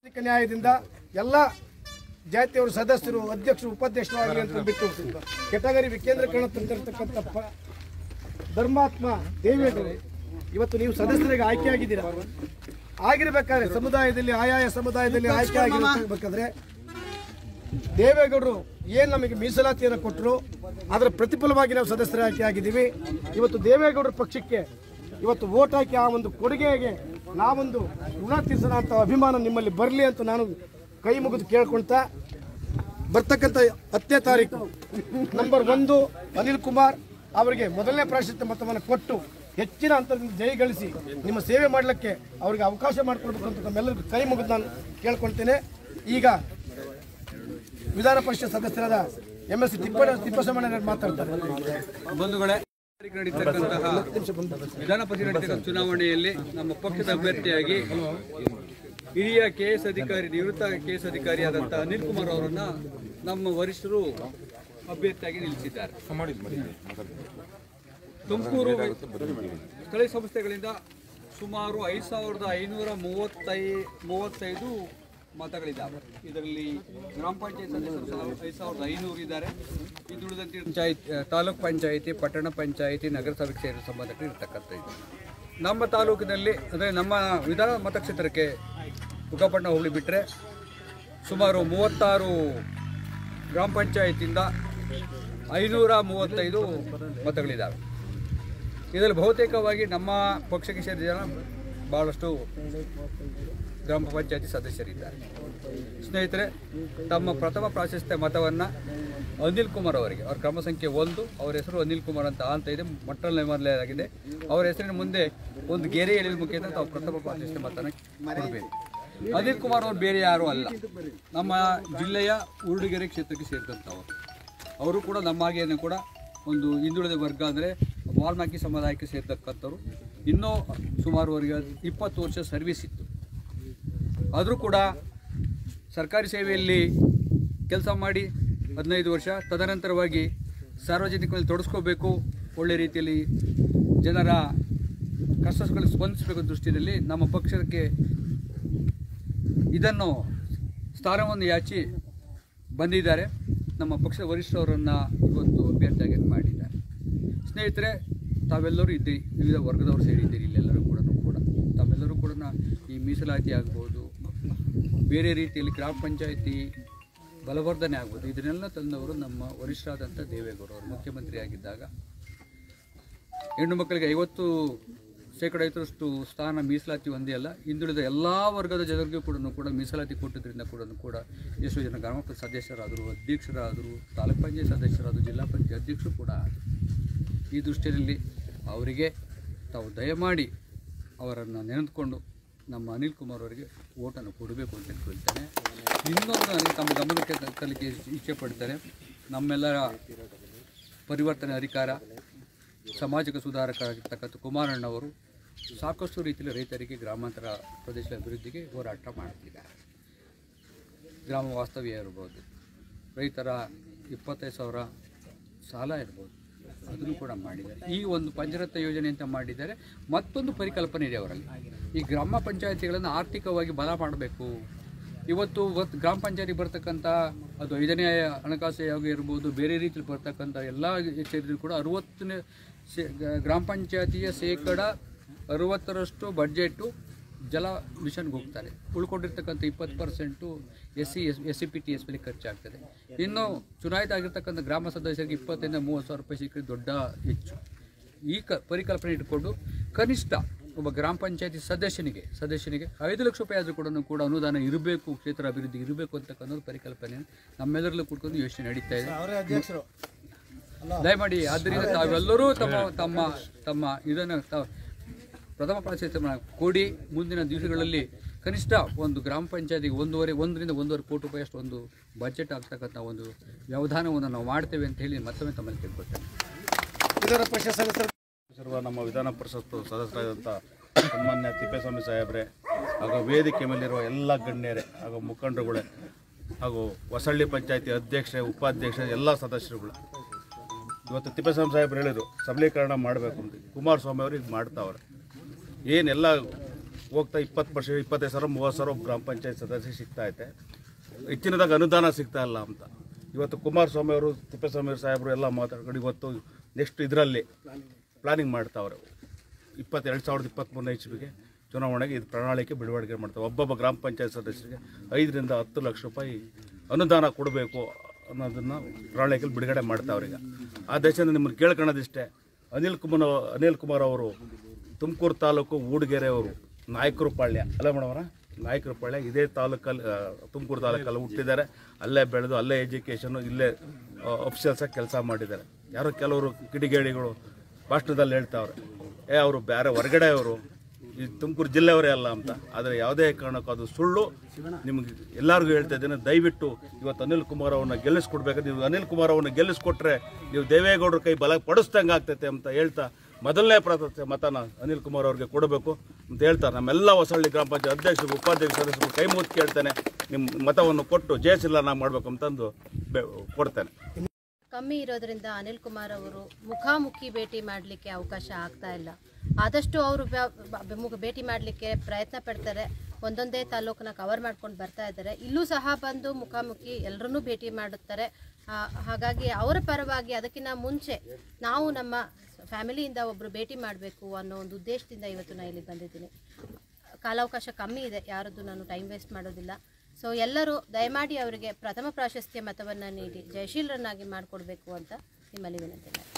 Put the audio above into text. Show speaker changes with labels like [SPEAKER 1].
[SPEAKER 1] ಸಾಮಾಜಿಕ ನ್ಯಾಯದಿಂದ ಎಲ್ಲ ಜಾತಿಯವರು ಸದಸ್ಯರು ಅಧ್ಯಕ್ಷರು ಉಪಾಧ್ಯಕ್ಷರು ಆಗಲಿ ಅಂತ ಬಿಟ್ಟು ಕೆಟಗರಿ ವಿಕೇಂದ್ರೀಕರಣ ತಂದಿರತಕ್ಕಂಥ ಪ- ಧರ್ಮಾತ್ಮ ದೇವೇಗೌಡರು ಇವತ್ತು ನೀವು ಸದಸ್ಯರಿಗೆ ಆಯ್ಕೆಯಾಗಿದ್ದೀರಾ ಆಗಿರ್ಬೇಕಾದ್ರೆ ಸಮುದಾಯದಲ್ಲಿ ಆಯಾಯ ಸಮುದಾಯದಲ್ಲಿ ಆಯ್ಕೆ ಆಗಿರ್ಬೇಕಾದ್ರೆ ದೇವೇಗೌಡರು ಏನು ನಮಗೆ ಮೀಸಲಾತಿಯನ್ನು ಕೊಟ್ಟರು ಅದರ ಪ್ರತಿಫಲವಾಗಿ ನಾವು ಸದಸ್ಯರ ಆಯ್ಕೆ ಆಗಿದ್ದೀವಿ ಇವತ್ತು ದೇವೇಗೌಡರ ಪಕ್ಷಕ್ಕೆ ಇವತ್ತು ವೋಟ್ ಹಾಕಿ ಆ ಒಂದು ಕೊಡುಗೆಗೆ ನಾವೊಂದು ಋಣ ತೀರ್ಸೋಣ ಅಂತ ಅಭಿಮಾನ ನಿಮ್ಮಲ್ಲಿ ಬರಲಿ ಅಂತ ನಾನು ಕೈ ಮುಗಿದು ಕೇಳ್ಕೊಳ್ತಾ ಬರ್ತಕ್ಕಂಥ ಹತ್ತನೇ ತಾರೀಕು ನಂಬರ್ ಒಂದು ಅನಿಲ್ ಕುಮಾರ್ ಅವರಿಗೆ ಮೊದಲನೇ ಪ್ರಾಶಸ್ತ್ಯ ಮತವನ್ನು ಕೊಟ್ಟು ಹೆಚ್ಚಿನ ಅಂತರದಿಂದ ಜಯಗಳಿಸಿ ನಿಮ್ಮ ಸೇವೆ ಮಾಡಲಿಕ್ಕೆ ಅವರಿಗೆ ಅವಕಾಶ ಮಾಡಿಕೊಡ್ಬೇಕು ಅಂತ ನಮ್ಮೆಲ್ಲರಿಗೂ ಕೈ ಮುಗಿದು ನಾನು ಕೇಳ್ಕೊಳ್ತೇನೆ ಈಗ ವಿಧಾನ ಪರಿಷತ್ ಸದಸ್ಯರಾದ ಎಂ ಎಸ್ ತಿಪ್ಪ ತಿಪ್ಪಸಮಣ್ಣ ಮಾತಾಡ್ತಾರೆ
[SPEAKER 2] ಬಂಧುಗಳೇ ನಡೀತಕ್ಕಂತಹ ವಿಧಾನ ಪರಿಷತ್ ನಡೀತಕ್ಕಂಥ ಚುನಾವಣೆಯಲ್ಲಿ ನಮ್ಮ ಪಕ್ಷದ ಅಭ್ಯರ್ಥಿಯಾಗಿ ಹಿರಿಯ ಕೆ ಎಸ್ ಅಧಿಕಾರಿ ನಿವೃತ್ತ ಕೆ ಎಸ್ ಅಧಿಕಾರಿಯಾದಂತಹ ಅನಿಲ್ ಕುಮಾರ್ ಅವರನ್ನ ನಮ್ಮ ವರಿಷ್ಠರು ಅಭ್ಯರ್ಥಿಯಾಗಿ ನಿಲ್ಲಿಸಿದ್ದಾರೆ ತುಮಕೂರು ಸ್ಥಳೀಯ ಸಂಸ್ಥೆಗಳಿಂದ ಸುಮಾರು ಐದು ಸಾವಿರದ ಐನೂರ ಮೂವತ್ತೈ ಮೂವತ್ತೈದು ಮತಗಳಿದ್ದಾವೆ ಇದರಲ್ಲಿ ಗ್ರಾಮ ಪಂಚಾಯತ್ ಸದಸ್ಯರು ಸಾವಿರ- ಐದು ಸಾವಿರದ ಐನೂರು ಇದ್ದಾರೆ ಹಿಂದುಳಿದಂತೆ ಪಂಚಾಯತ್ ತಾಲೂಕ್ ಪಂಚಾಯಿತಿ ಪಟ್ಟಣ ಪಂಚಾಯಿತಿ ನಗರಸಭೆಗೆ ಸೇರಿದ ಸಂಬಂಧಕ್ಕೆ ಇರತಕ್ಕಂಥ ಇದು ನಮ್ಮ ತಾಲೂಕಿನಲ್ಲಿ ಅಂದರೆ ನಮ್ಮ ವಿಧಾನ ಮತಕ್ಷೇತ್ರಕ್ಕೆ ಉಗಪಣ್ಣ ಹೋಗಲಿ ಬಿಟ್ಟರೆ ಸುಮಾರು ಮೂವತ್ತಾರು ಗ್ರಾಮ ಪಂಚಾಯತಿಂದ ಐನೂರ ಮೂವತ್ತೈದು ಮತಗಳಿದ್ದಾವೆ ಇದರಲ್ಲಿ ಬಹುತೇಕವಾಗಿ ನಮ್ಮ ಪಕ್ಷಕ್ಕೆ ಸೇರಿದ ಜನ ಭಾಳಷ್ಟು ಗ್ರಾಮ ಪಂಚಾಯತಿ ಸದಸ್ಯರಿದ್ದಾರೆ ಸ್ನೇಹಿತರೆ ತಮ್ಮ ಪ್ರಥಮ ಪ್ರಾಶಸ್ತ್ಯ ಮತವನ್ನು ಅನಿಲ್ ಕುಮಾರ್ ಅವರಿಗೆ ಅವ್ರ ಕ್ರಮ ಸಂಖ್ಯೆ ಒಂದು ಅವರ ಹೆಸರು ಅನಿಲ್ ಕುಮಾರ್ ಅಂತ ಅಂತ ಇದೆ ಮೊಟ್ಟಲ್ ನೈಮರ್ಲಾಗಿದೆ ಅವರ ಹೆಸರಿನ ಮುಂದೆ ಒಂದು ಗೆರೆ ಎಳೆದ ಮುಖೇನ ತಾವು ಪ್ರಥಮ ಪ್ರಾಶಸ್ತ್ಯ ಮತನ ಕೊಡಬೇಕು ಅನಿಲ್ ಕುಮಾರ್ ಅವರು ಬೇರೆ ಯಾರೂ ಅಲ್ಲ ನಮ್ಮ ಜಿಲ್ಲೆಯ ಉರುಡುಗೆರೆ ಕ್ಷೇತ್ರಕ್ಕೆ ಸೇರಿದಂಥವರು ಅವರು ಕೂಡ ನಮ್ಮ ಹಾಗೇನೆ ಕೂಡ ಒಂದು ಹಿಂದುಳಿದ ವರ್ಗ ಅಂದರೆ ವಾಲ್ಮೀಕಿ ಸಮುದಾಯಕ್ಕೆ ಸೇರ್ತಕ್ಕಂಥವ್ರು ಇನ್ನೂ ಸುಮಾರು ಅವರಿಗೆ ಇಪ್ಪತ್ತು ವರ್ಷ ಸರ್ವಿಸ್ ಇತ್ತು ಆದರೂ ಕೂಡ ಸರ್ಕಾರಿ ಸೇವೆಯಲ್ಲಿ ಕೆಲಸ ಮಾಡಿ ಹದಿನೈದು ವರ್ಷ ತದನಂತರವಾಗಿ ಸಾರ್ವಜನಿಕರಲ್ಲಿ ತೊಡಸ್ಕೋಬೇಕು ಒಳ್ಳೆ ರೀತಿಯಲ್ಲಿ ಜನರ ಕಷ್ಟಗಳಿಗೆ ಸ್ಪಂದಿಸಬೇಕು ದೃಷ್ಟಿಯಲ್ಲಿ ನಮ್ಮ ಪಕ್ಷಕ್ಕೆ ಇದನ್ನು ಸ್ಥಾನವನ್ನು ಯಾಚಿ ಬಂದಿದ್ದಾರೆ ನಮ್ಮ ಪಕ್ಷದ ವರಿಷ್ಠರನ್ನು ಇವತ್ತು ಅಭ್ಯರ್ಥಿಯಾಗಿ ಮಾಡಿದ್ದಾರೆ ಸ್ನೇಹಿತರೆ ತಾವೆಲ್ಲರೂ ಇದ್ದೀರಿ ವಿವಿಧ ವರ್ಗದವರು ಸೇರಿದ್ದೀರಿ ಇಲ್ಲೆಲ್ಲರೂ ಕೂಡ ಕೂಡ ತಾವೆಲ್ಲರೂ ಕೂಡ ಈ ಮೀಸಲಾತಿ ಆಗ್ಬೋದು ಬೇರೆ ರೀತಿಯಲ್ಲಿ ಗ್ರಾಮ ಪಂಚಾಯಿತಿ ಬಲವರ್ಧನೆ ಆಗ್ಬೋದು ಇದನ್ನೆಲ್ಲ ತಂದವರು ನಮ್ಮ ವರಿಷ್ಠರಾದಂಥ ದೇವೇಗೌಡ ಅವರು ಮುಖ್ಯಮಂತ್ರಿ ಆಗಿದ್ದಾಗ ಹೆಣ್ಣು ಮಕ್ಕಳಿಗೆ ಐವತ್ತು ಶೇಕಡ ಐವತ್ತರಷ್ಟು ಸ್ಥಾನ ಮೀಸಲಾತಿ ಒಂದೇ ಅಲ್ಲ ಹಿಂದುಳಿದ ಎಲ್ಲ ವರ್ಗದ ಜನರಿಗೂ ಕೂಡ ಕೂಡ ಮೀಸಲಾತಿ ಕೊಟ್ಟಿದ್ದರಿಂದ ಕೂಡ ಕೂಡ ಎಷ್ಟೋ ಜನ ಗ್ರಾಮ ಪಂಚಾಯತ್ ಸದಸ್ಯರಾದರು ಅಧ್ಯಕ್ಷರಾದರು ತಾಲೂಕ್ ಪಂಚಾಯತ್ ಸದಸ್ಯರಾದರು ಜಿಲ್ಲಾ ಪಂಚಾಯತ್ ಅಧ್ಯಕ್ಷರು ಕೂಡ ಆದರು ಈ ದೃಷ್ಟಿಯಲ್ಲಿ ಅವರಿಗೆ ತಾವು ದಯಮಾಡಿ ಅವರನ್ನು ನೆನೆದುಕೊಂಡು ನಮ್ಮ ಅನಿಲ್ ಕುಮಾರ್ ಅವರಿಗೆ ಓಟನ್ನು ಕೊಡಬೇಕು ಅಂತ ಕೇಳ್ತೇನೆ ಇನ್ನೊಂದು ನನಗೆ ತಮ್ಮ ಗಮನಕ್ಕೆ ತರಲಿಕ್ಕೆ ಇಚ್ಛೆ ಪಡ್ತೇನೆ ನಮ್ಮೆಲ್ಲರ ಪರಿವರ್ತನೆ ಅಧಿಕಾರ ಸಾಮಾಜಿಕ ಸುಧಾರಕರಾಗಿರ್ತಕ್ಕಂಥ ಕುಮಾರಣ್ಣವರು ಸಾಕಷ್ಟು ರೀತಿಯಲ್ಲಿ ರೈತರಿಗೆ ಗ್ರಾಮಾಂತರ ಪ್ರದೇಶದ ಅಭಿವೃದ್ಧಿಗೆ ಹೋರಾಟ ಮಾಡ್ತಿದ್ದಾರೆ ಗ್ರಾಮ ವಾಸ್ತವ್ಯ ಇರ್ಬೋದು ರೈತರ ಇಪ್ಪತ್ತೈದು ಸಾವಿರ ಸಾಲ ಇರ್ಬೋದು ಅದನ್ನು ಕೂಡ ಮಾಡಿದ್ದಾರೆ ಈ ಒಂದು ಪಂಚರತ್ನ ಯೋಜನೆ ಅಂತ ಮಾಡಿದ್ದಾರೆ ಮತ್ತೊಂದು ಪರಿಕಲ್ಪನೆ ಇದೆ ಅವರಲ್ಲಿ ಈ ಗ್ರಾಮ ಪಂಚಾಯತಿಗಳನ್ನು ಆರ್ಥಿಕವಾಗಿ ಬಲ ಮಾಡಬೇಕು ಇವತ್ತು ಇವತ್ತು ಗ್ರಾಮ ಪಂಚಾಯತಿ ಬರ್ತಕ್ಕಂಥ ಅದು ಐದನೇ ಹಣಕಾಸು ಆಯೋಗ ಇರ್ಬೋದು ಬೇರೆ ರೀತಿಯಲ್ಲಿ ಬರ್ತಕ್ಕಂಥ ಎಲ್ಲ ಸೇರಿದ್ರು ಕೂಡ ಅರುವತ್ತನೇ ಸೇ ಗ್ರಾಮ ಪಂಚಾಯತಿಯ ಶೇಕಡ ಅರುವತ್ತರಷ್ಟು ಬಡ್ಜೆಟು ಜಲ ಮಿಷನ್ಗೆ ಹೋಗ್ತಾರೆ ಉಳ್ಕೊಂಡಿರ್ತಕ್ಕಂಥ ಇಪ್ಪತ್ತು percent S C S S C P T S ಮೇಲೆ ಖರ್ಚಾಗ್ತದೆ ಇನ್ನು ಚುನಾಯಿತ ಆಗಿರ್ತಕ್ಕಂಥ ಗ್ರಾಮ ಸದಸ್ಯರಿಗೆ ಇಪ್ಪತ್ತರಿಂದ ಮೂವತ್ತು ಸಾವಿರ ರೂಪಾಯಿ ಸಿಕ್ಕರೆ ದೊಡ್ಡ ಹೆಚ್ಚು ಈ ಕ ಪರಿಕಲ್ಪನೆ ಇಟ್ಕೊಂಡು ಕನಿಷ್ಠ ಒಬ್ಬ ಗ್ರಾಮ ಪಂಚಾಯತಿ ಸದಸ್ಯನಿಗೆ ಸದಸ್ಯನಿಗೆ ಐದು ಲಕ್ಷ ರೂಪಾಯಿ ಆದರೂ ಕೂಡ ಕೂಡ ಅನುದಾನ ಇರಬೇಕು ಕ್ಷೇತ್ರ ಅಭಿವೃದ್ಧಿ ಇರಬೇಕು ಅಂತಕ್ಕನ್ನೋದು ಪರಿಕಲ್ಪನೆ ನಮ್ಮೆಲ್ಲರಲ್ಲೂ ಕೂತ್ಕೊಂಡು ಯೋಚನೆ ನಡೀತಾ ಇದೆ
[SPEAKER 1] ಅವರೇ ಅಧ್ಯಕ್ಷರು
[SPEAKER 2] ದಯಮಾಡಿ ಆದ್ದರಿಂದ ತಾವೆಲ್ಲರೂ ತಮ್ಮ ತಮ್ಮ ತಮ್ಮ ಇದನ್ನು ತಾವು ಪ್ರಥಮ ಪ್ರಾಶಸ್ತ್ಯವನ್ನು ಕೊಡಿ ಮುಂದಿನ ದಿವಸಗಳಲ್ಲಿ ಕನಿಷ್ಠ ಒಂದು ಗ್ರಾಮ ಪಂಚಾಯತಿಗೆ ಒಂದೂವರೆ ಒಂದರಿಂದ ಒಂದೂವರೆ ಕೋಟಿ ರೂಪಾಯಿ ಅಷ್ಟು ಒಂದು ಬಜೆಟ್ ಆಗ್ತಕ್ಕಂಥ ಒಂದು ವ್ಯವಧಾನವನ್ನು ನಾವು ಮಾಡ್ತೇವೆ ಅಂತ ಹೇಳಿ ಮತ್ತೊಮ್ಮೆ ತಮ್ಮಲ್ಲಿ ತಿಳ್ಕೊಳ್ತೇನೆ
[SPEAKER 1] ವಿಧಾನ ಪರಿಷತ್ ಸದಸ್ಯರು
[SPEAKER 3] ಸರ್ವ ನಮ್ಮ ವಿಧಾನ ಪರಿಷತ್ ಸದಸ್ಯರಾದಂಥ ಸನ್ಮಾನ್ಯ ತಿಪ್ಪೇಸ್ವಾಮಿ ಸಾಹೇಬ್ರೆ ಹಾಗೂ ವೇದಿಕೆ ಮೇಲಿರುವ ಎಲ್ಲ ಗಣ್ಯರೇ ಹಾಗೂ ಮುಖಂಡರುಗಳೇ ಹಾಗೂ ಹೊಸಳ್ಳಿ ಪಂಚಾಯತಿ ಅಧ್ಯಕ್ಷೆ ಉಪಾಧ್ಯಕ್ಷೆ ಎಲ್ಲ ಸದಸ್ಯರುಗಳು ಇವತ್ತು ತಿಪ್ಪೇಸ್ವಾಮಿ ಸಾಹೇಬ್ರು ಹೇಳಿದರು ಸಬಲೀಕರಣ ಮಾಡಬೇಕು ಅಂತ ಕುಮಾರಸ್ವಾಮಿ ಅವರು ಈಗ ಮಾಡ್ತಾವ್ರೆ ಏನೆಲ್ಲ ಹೋಗ್ತಾ ಇಪ್ಪತ್ತು ಪರ್ಸೆಂಟ್ ಇಪ್ಪತ್ತೈದು ಸಾವಿರ ಮೂವತ್ತು ಸಾವಿರ ಒಬ್ಬ ಗ್ರಾಮ ಪಂಚಾಯತ್ ಸದಸ್ಯ ಸಿಗ್ತಾ ಐತೆ ಹೆಚ್ಚಿನದಾಗ ಅನುದಾನ ಸಿಗ್ತಾ ಇಲ್ಲ ಅಂತ ಇವತ್ತು ಕುಮಾರಸ್ವಾಮಿ ಅವರು ತಿಪ್ಪೇಸ್ವಾಮಿ ಸಾಹೇಬರು ಎಲ್ಲ ಮಾತಾಡ್ಕೊಂಡು ಇವತ್ತು ನೆಕ್ಸ್ಟ್ ಇದರಲ್ಲಿ ಪ್ಲಾನಿಂಗ್ ಮಾಡ್ತಾವ್ರೆ ಇಪ್ಪತ್ತೆರಡು ಸಾವಿರದ ಇಪ್ಪತ್ತ್ಮೂರನೇ ಇಸ್ವಿಗೆ ಚುನಾವಣೆಗೆ ಇದು ಪ್ರಣಾಳಿಕೆ ಬಿಡುಗಡೆ ಮಾಡ್ತಾರೆ ಒಬ್ಬೊಬ್ಬ ಗ್ರಾಮ ಪಂಚಾಯತ್ ಸದಸ್ಯರಿಗೆ ಐದರಿಂದ ಹತ್ತು ಲಕ್ಷ ರೂಪಾಯಿ ಅನುದಾನ ಕೊಡಬೇಕು ಅನ್ನೋದನ್ನು ಪ್ರಣಾಳಿಕೆಯಲ್ಲಿ ಬಿಡುಗಡೆ ಮಾಡ್ತಾವ್ರೆ ಈಗ ಆ ದೇಶದಿಂದ ನಿಮ್ಮನ್ನು ಕೇಳ್ಕೊಳ್ಳೋದಿಷ್ಟೇ ಅನಿಲ್ ಕುಮಾರ್ ಅನಿಲ್ ಕುಮಾರ್ ಅವರು ತುಮಕೂರು ತಾಲೂಕು ಊಡಿಗೆರೆ ಅವರು ನಾಯಕರು ಪಾಳ್ಯ ಅಲ್ಲ ಮೇಡಮರ ನಾಯಕರು ಪಾಳ್ಯ ಇದೇ ತಾಲೂಕಲ್ಲಿ ಆ, ತುಮಕೂರು ತಾಲೂಕಲ್ಲಿ ಹುಟ್ಟಿದ್ದಾರೆ ಅಲ್ಲೇ ಬೆಳೆದು ಅಲ್ಲೇ ಎಜುಕೇಷನು ಇಲ್ಲೇ ಅಫಿಷಿಯಲ್ಸಾಗಿ ಕೆಲಸ ಮಾಡಿದ್ದಾರೆ ಯಾರೋ ಕೆಲವರು ಕಿಡಿಗೇಡಿಗಳು ಭಾಷಣದಲ್ಲಿ ಹೇಳ್ತಾವ್ರೆ ಏ ಅವರು ಬೇರೆ ಹೊರಗಡೆ ಅವರು ಈ ತುಮಕೂರು ಜಿಲ್ಲೆಯವರೇ ಅಲ್ಲ ಅಂತ ಆದರೆ ಯಾವುದೇ ಕಾರಣಕ್ಕೂ ಅದು ಸುಳ್ಳು ನಿಮಗೆ ಎಲ್ಲರಿಗೂ ಹೇಳ್ತಾ ಇದ್ದೇನೆ ದಯವಿಟ್ಟು ಇವತ್ತು ಅನಿಲ್ ಕುಮಾರ್ ಅವ್ರನ್ನ ಗೆಲ್ಲಿಸ್ಕೊಡ್ಬೇಕು ನೀವು ಅನಿಲ್ ಕುಮಾರ್ ಅವ್ರನ್ನ ಗೆಲ್ಲಿಸ್ಕೊಟ್ರೆ ನೀವು ದೇವೇಗೌಡರ ಕೈ ಬಲ ಪಡಿಸ್ದಂಗೆ ಆಗ್ತೈತೆ ಅಂತ ಹೇಳ್ತಾ ಮೊದಲನೇ ಪ್ರಾಧಾನ್ಯತೆ ಮತನ ಅನಿಲ್ ಕುಮಾರ್ ಅವ್ರಿಗೆ ಕೊಡಬೇಕು ಅಂತ ಹೇಳ್ತಾರೆ ನಮ್ಮೆಲ್ಲ ಹೊಸಳ್ಳಿ ಗ್ರಾಮ ಪಂಚಾಯತ್ ಅಧ್ಯಕ್ಷರು ಉಪಾಧ್ಯಕ್ಷ ಸದಸ್ಯರು ಕೈ ಮುತ್ತು ಕೇಳ್ತೇನೆ ನಿಮ್ಮ ಮತವನ್ನು ಕೊಟ್ಟು ಜಯಶೀಲ ನಾವು ಮಾಡ್ಬೇಕು ಅಂತಂದು ಬೆ ಕೊಡ್ತೇನೆ
[SPEAKER 4] ಕಮ್ಮಿ ಇರೋದ್ರಿಂದ ಅನಿಲ್ ಕುಮಾರ್ ಅವರು ಮುಖಾಮುಖಿ ಭೇಟಿ ಮಾಡಲಿಕ್ಕೆ ಅವಕಾಶ ಆಗ್ತಾ ಇಲ್ಲ ಆದಷ್ಟು ಅವರು ಬ- ಬ- ಮುಖ ಭೇಟಿ ಮಾಡಲಿಕ್ಕೆ ಪ್ರಯತ್ನ ಪಡ್ತಾರೆ ಒಂದೊಂದೇ ತಾಲೂಕನ್ನ ಕವರ್ ಮಾಡ್ಕೊಂಡು ಬರ್ತಾ ಇದ್ದಾರೆ ಇಲ್ಲೂ ಸಹ ಬಂದು ಮುಖಾಮುಖಿ ಎಲ್ಲರನ್ನೂ ಭೇಟಿ ಮಾಡುತ್ತಾರೆ ಆ, ಹಾಗಾಗಿ ಅವರ ಪರವಾಗಿ ಅದಕ್ಕಿಂತ ಮುಂಚೆ ನಾವು ನಮ್ಮ ಫ್ಯಾಮಿಲಿಯಿಂದ ಒಬ್ಬರು ಭೇಟಿ ಮಾಡಬೇಕು ಅನ್ನೋ ಒಂದು ಉದ್ದೇಶದಿಂದ ಇವತ್ತು ನಾನು ಇಲ್ಲಿ ಬಂದಿದ್ದೀನಿ ಕಾಲಾವಕಾಶ ಕಮ್ಮಿ ಇದೆ ಯಾರದ್ದು ನಾನು ಟೈಮ್ ವೇಸ್ಟ್ ಮಾಡೋದಿಲ್ಲ ಸೊ ಎಲ್ಲರೂ ದಯಮಾಡಿ ಅವರಿಗೆ ಪ್ರಥಮ ಪ್ರಾಶಸ್ತ್ಯ ಮತವನ್ನು ನೀಡಿ ಜಯಶೀಲರನ್ನಾಗಿ ಮಾಡಿಕೊಡ್ಬೇಕು ಅಂತ ನಿಮ್ಮಲ್ಲಿ ವಿನಂತಿ ಮಾಡ್ತೀನಿ